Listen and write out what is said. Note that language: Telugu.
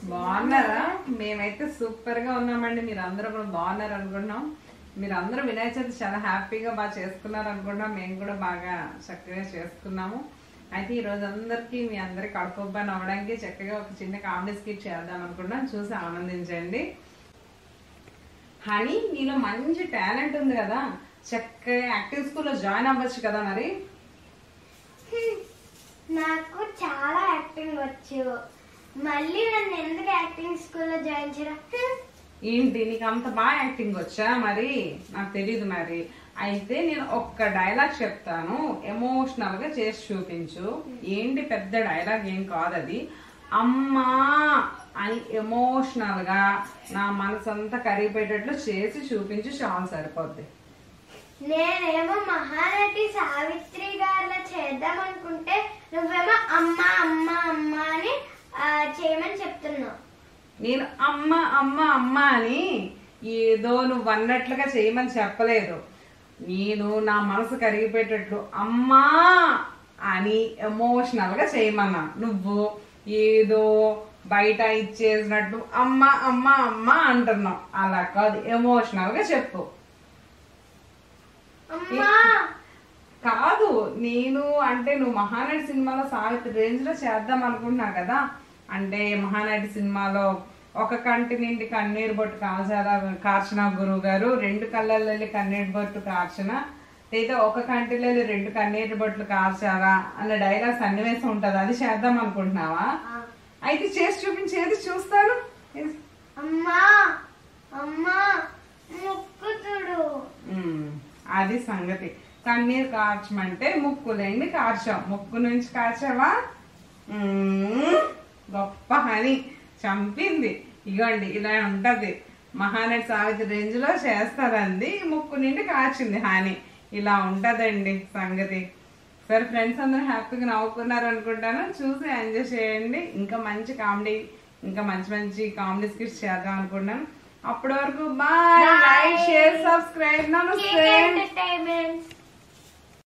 బాగున్నారా మేమైతే సూపర్ గా ఉన్నామండి మీరు అందరూ కూడా బాగున్నారు అనుకుంటున్నాం మీరు అందరూ వినాయక చవితి చాలా హ్యాపీగా బాగా చేసుకున్నారు అనుకుంటున్నాం మేము కూడా బాగా చక్కగా చేసుకున్నాము అయితే ఈ రోజు అందరికి మీ అందరికి కడుపుబ్బని అవ్వడానికి చక్కగా ఒక చిన్న కామెడీ స్కిట్ చేద్దాం అనుకుంటున్నాం చూసి ఆనందించండి హనీ నీలో మంచి టాలెంట్ ఉంది కదా చక్కగా యాక్టివ్ స్కూల్లో జాయిన్ అవ్వచ్చు కదా మరి నాకు చాలా యాక్టింగ్ వచ్చు మళ్ళీ నన్ను ఎందుకు యాక్టింగ్ స్కూల్లో జాయిన్ చేయడం హ్మ్. ఏంటి నీకు అంత బాగా యాక్టింగ్ వచ్చా మరి నాకు తెలియదు మరి అయితే నేను ఒక్క డైలాగ్ చెప్తాను ఎమోషనల్ గా చేసి చూపించు ఏంటి పెద్ద డైలాగ్ ఏం కాదు అది అమ్మా అని ఎమోషనల్ గా నా మనసు అంతా కరిగిపోయేటట్లు చేసి చూపించు చాలా సరిపోద్ది నేనేమో మహానటి సావిత్రి గారిలా చేద్దాం అనుకుంటే నువ్వేమో అమ్మ అమ్మ అమ్మ అని ఆ, చేయమని చెప్తున్నావు నేను అమ్మ అమ్మ అమ్మ అని ఏదో నువ్వు అన్నట్లుగా చేయమని చెప్పలేదు నేను నా మనసు కరిగిపోయేటట్లు అమ్మా అని ఎమోషనల్ గా చేయమన్నా నువ్వు ఏదో బయట ఇచ్చేసినట్టు అమ్మ అమ్మ అమ్మ అంటున్నావు అలా కాదు ఎమోషనల్ గా చెప్పు అమ్మా కాదు నేను అంటే నువ్వు మహానటి సినిమాలో సావిత్రి రేంజ్ లో చేద్దాం అనుకుంటున్నా కదా అంటే మహానటి సినిమాలో ఒక కంటి నిండి కన్నీరు బొట్టు కాల్చారా కార్చన గురువు గారు రెండు కళ్ళల్లో కన్నీరు బొట్టు కార్చన లేదా ఒక కంటిలో రెండు కన్నీరు బొట్లు కార్చారా అన్న డైలాగ్ సన్నివేశం ఉంటది అది చేద్దాం అనుకుంటున్నావా ఆ, అయితే చేసి చూపించేది చూస్తాను అమ్మా అమ్మా ముక్కుతుడు ఉమ్, అది సంగతి కన్నీరు కార్చమంటే ముక్కులేండి కార్చాం ముక్కు నుంచి కార్చావా ఉమ్, గొప్ప హని చంపింది ఇగోండి ఇలా ఉంటది మహానటి సావిత్రి రేంజ్ లో చేస్తారండి ముక్కు నుండి కార్చింది హాని ఇలా ఉంటదండి సంగతి సరే ఫ్రెండ్స్ అందరూ హ్యాపీగా నవ్వుకున్నారు అనుకుంటాను చూసి ఎంజాయ్ చేయండి ఇంకా మంచి కామెడీ ఇంకా మంచి మంచి కామెడీ స్కిట్స్ చేద్దాం అనుకుంటాను అప్పటి వరకు bye Bye. Like share subscribe నమస్తే ఎంటర్టైన్మెంట్